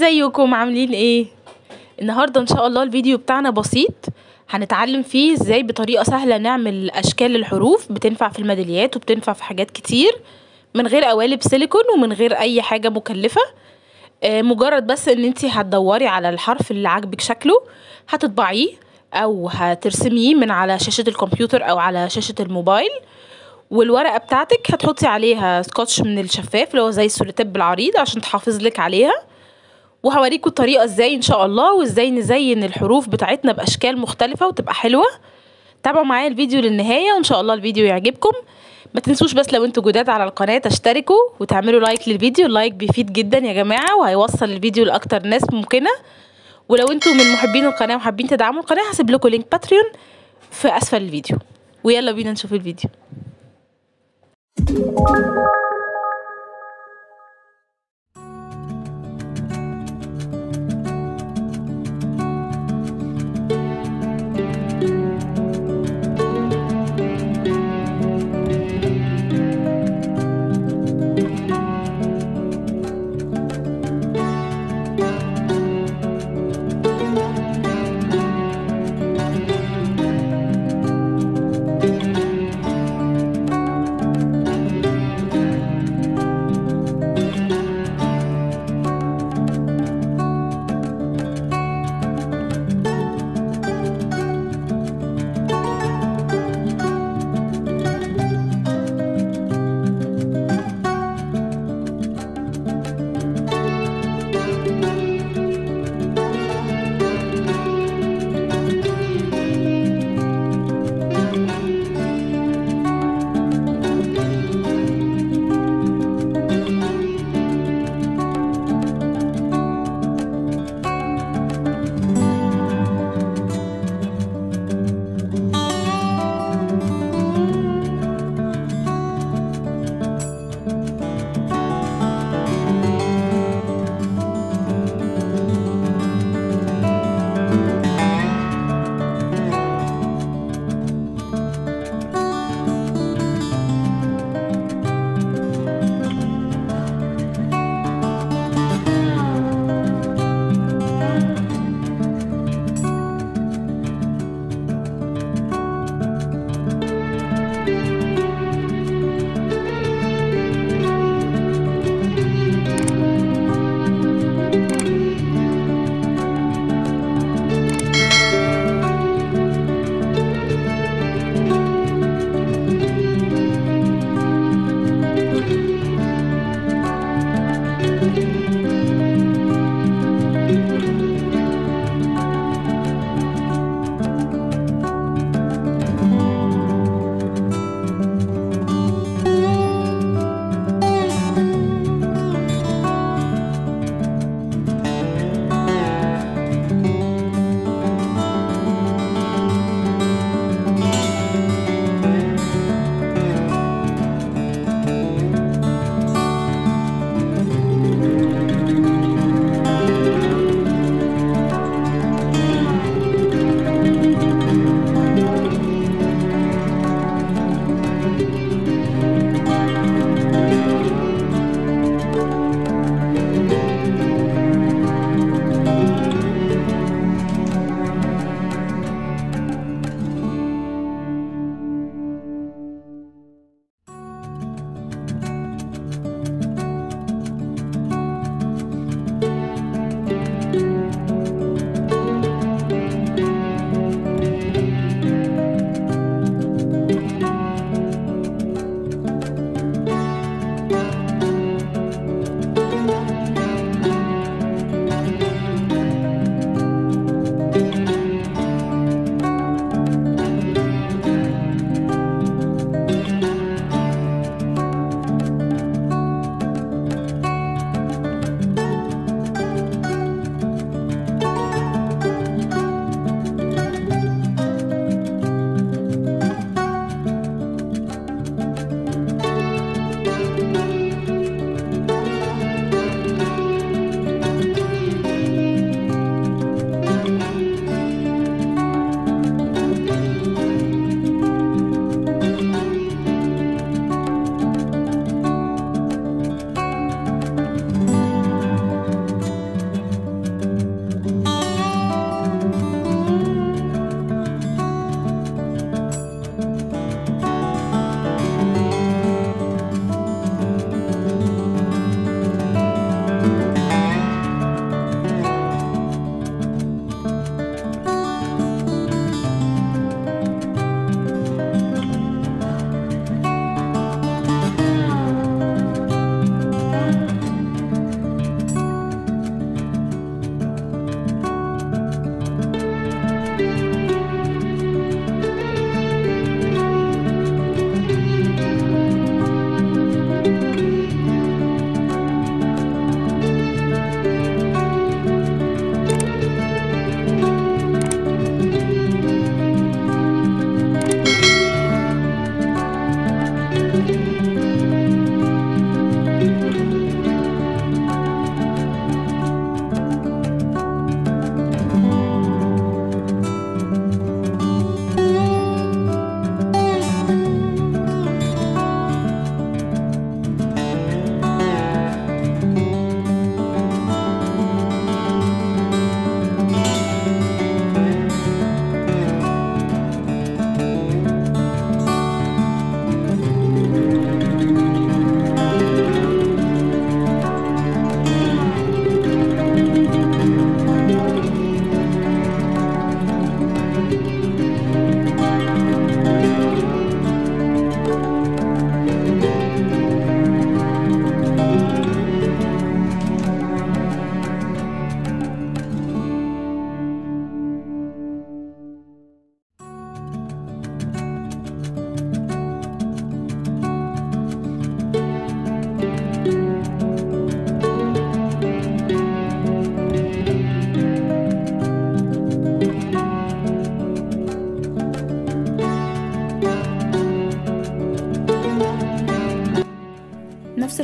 ازيكم عاملين ايه النهارده ان شاء الله الفيديو بتاعنا بسيط هنتعلم فيه ازاي بطريقه سهله نعمل اشكال الحروف بتنفع في الميداليات وبتنفع في حاجات كتير من غير قوالب سيليكون ومن غير اي حاجه مكلفه آه، مجرد بس ان انتي هتدوري على الحرف اللي عاجبك شكله هتطبعيه او هترسميه من على شاشه الكمبيوتر او على شاشه الموبايل والورقه بتاعتك هتحطي عليها سكotش من الشفاف اللي هو زي السوليتيب العريض عشان تحافظ لك عليها وهوريكم الطريقه ازاي ان شاء الله وازاي نزين الحروف بتاعتنا باشكال مختلفه وتبقى حلوه تابعوا معايا الفيديو للنهايه وان شاء الله الفيديو يعجبكم ما تنسوش بس لو انتوا جداد على القناه تشتركوا وتعملوا لايك للفيديو اللايك بيفيد جدا يا جماعه وهيوصل الفيديو لاكتر ناس ممكنه ولو انتوا من محبين القناه وحابين تدعموا القناه هسيب لكم لينك باتريون في اسفل الفيديو ويلا بينا نشوف الفيديو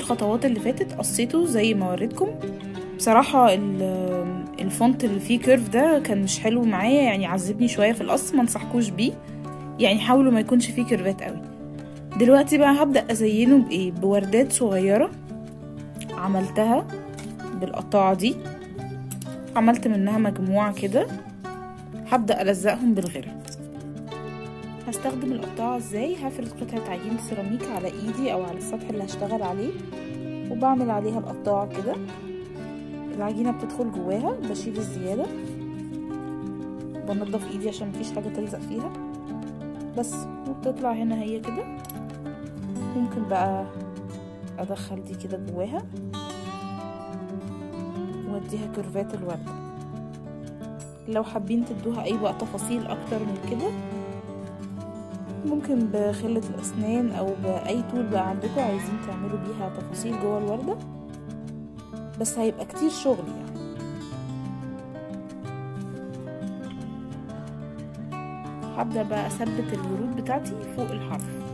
الخطوات اللي فاتت قصيته زي ما وريتكم بصراحة الفونت اللي فيه كيرف ده كان مش حلو معايا يعني عذبني شوية في القص ما انصحكوش بيه يعني حاولوا ما يكونش فيه كيرفات قوي دلوقتي بقى هبدأ ازينه بايه بوردات صغيرة عملتها بالقطاعة دي عملت منها مجموعة كده هبدأ ألزقهم بالغيرة هستخدم القطاعة ازاي هفرد قطعة عجين سيراميك على ايدي او على السطح اللي هشتغل عليه وبعمل عليها القطاعة كده العجينة بتدخل جواها بشيل الزيادة بنضف ايدي عشان مفيش حاجة تلزق فيها بس وبتطلع هنا هي كده ممكن بقى ادخل دي كده جواها واديها كيرفات الوردة لو حابين تدوها اي بقى تفاصيل اكتر من كده ممكن بخلة الاسنان او باي طول بقى عندكم عايزين تعملوا بيها تفاصيل جوه الوردة بس هيبقى كتير شغل يعني هبدأ بقى اثبت الورود بتاعتي فوق الحرف